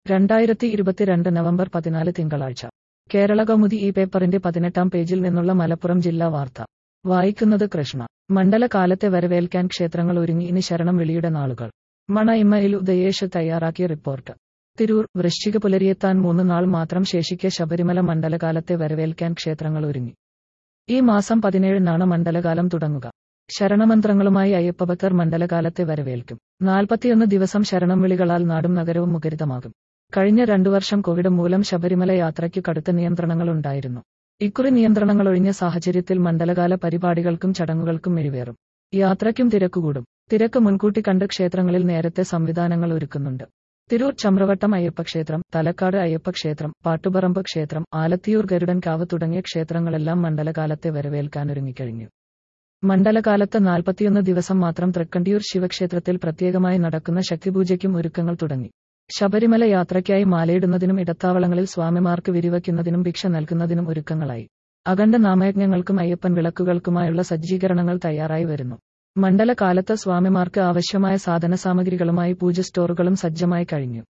രണ്ടായിരത്തി ഇരുപത്തിരണ്ട് നവംബർ പതിനാല് തിങ്കളാഴ്ച കേരള കൗമുദി ഈ പേപ്പറിന്റെ പതിനെട്ടാം പേജിൽ നിന്നുള്ള മലപ്പുറം ജില്ലാ വാർത്ത വായിക്കുന്നത് കൃഷ്ണ മണ്ഡലകാലത്തെ വരവേൽക്കാൻ ക്ഷേത്രങ്ങൾ ഒരുങ്ങി ഇനി ശരണം വിളിയുടെ നാളുകൾ മണ ഇമ്മയിൽ ഉദയേഷ് തയ്യാറാക്കിയ റിപ്പോർട്ട് തിരൂർ വൃശ്ചിക പുലരിയെത്താൻ മൂന്ന് നാൾ മാത്രം ശേഷിക്കെ ശബരിമല മണ്ഡലകാലത്തെ വരവേൽക്കാൻ ക്ഷേത്രങ്ങൾ ഒരുങ്ങി ഈ മാസം പതിനേഴിനാണ് മണ്ഡലകാലം തുടങ്ങുക ശരണമന്ത്രങ്ങളുമായി അയ്യപ്പഭക്തർ മണ്ഡലകാലത്തെ വരവേൽക്കും നാൽപ്പത്തിയൊന്ന് ദിവസം ശരണം വിളികളാൽ നാടും നഗരവും മുഖരിതമാകും കഴിഞ്ഞ രണ്ടു വർഷം കോവിഡ് മൂലം ശബരിമല യാത്രയ്ക്ക് കടുത്ത നിയന്ത്രണങ്ങളുണ്ടായിരുന്നു ഇക്കുറി നിയന്ത്രണങ്ങൾ ഒഴിഞ്ഞ സാഹചര്യത്തിൽ മണ്ഡലകാല പരിപാടികൾക്കും ചടങ്ങുകൾക്കും മെരുവേറും യാത്രയ്ക്കും തിരക്കുകൂടും തിരക്ക് മുൻകൂട്ടി കണ്ട് ക്ഷേത്രങ്ങളിൽ നേരത്തെ സംവിധാനങ്ങൾ ഒരുക്കുന്നുണ്ട് തിരൂർ ചമ്രവട്ടം അയ്യപ്പക്ഷേത്രം തലക്കാട് അയ്യപ്പക്ഷേത്രം പാട്ടുപറമ്പ് ക്ഷേത്രം ആലത്തിയൂർ ഗരുഡൻകാവ് തുടങ്ങിയ ക്ഷേത്രങ്ങളെല്ലാം മണ്ഡലകാലത്തെ വരവേൽക്കാനൊരുങ്ങിക്കഴിഞ്ഞു മണ്ഡലകാലത്ത് നാൽപ്പത്തിയൊന്ന് ദിവസം മാത്രം തൃക്കണ്ടിയൂർ ശിവക്ഷേത്രത്തിൽ പ്രത്യേകമായി നടക്കുന്ന ശക്തിപൂജയ്ക്കും ഒരുക്കങ്ങൾ തുടങ്ങി ശബരിമല യാത്രയ്ക്കായി മാലയിടുന്നതിനും ഇടത്താവളങ്ങളിൽ സ്വാമിമാർക്ക് വിരിവയ്ക്കുന്നതിനും ഭിക്ഷ നൽകുന്നതിനും ഒരുക്കങ്ങളായി അഖണ്ഡ നാമയജ്ഞങ്ങൾക്കും അയ്യപ്പൻ വിളക്കുകൾക്കുമായുള്ള സജ്ജീകരണങ്ങൾ തയ്യാറായി വരുന്നു മണ്ഡലകാലത്ത് സ്വാമിമാർക്ക് ആവശ്യമായ സാധനസാമഗ്രികളുമായി പൂജ സ്റ്റോറുകളും സജ്ജമായി കഴിഞ്ഞു